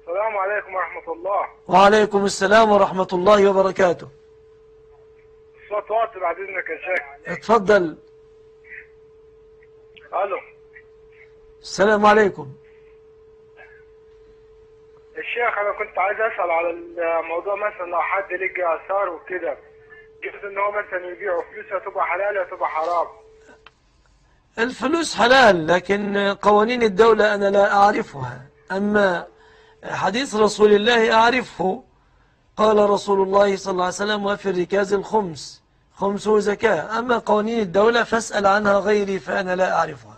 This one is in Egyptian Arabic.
السلام عليكم ورحمة الله وعليكم السلام ورحمة الله وبركاته الصوت واطي بعد إذنك يا شيخ اتفضل ألو السلام عليكم الشيخ أنا كنت عايز أسأل على الموضوع مثلا لو حد لقى آثار وكده جبت إن هو مثلا يبيعه فلوسها تبقى حلال ولا تبقى حرام الفلوس حلال لكن قوانين الدولة أنا لا أعرفها أما حديث رسول الله أعرفه قال رسول الله صلى الله عليه وسلم وفي الركاز الخمس خمسه زكاة أما قوانين الدولة فاسأل عنها غيري فأنا لا أعرفها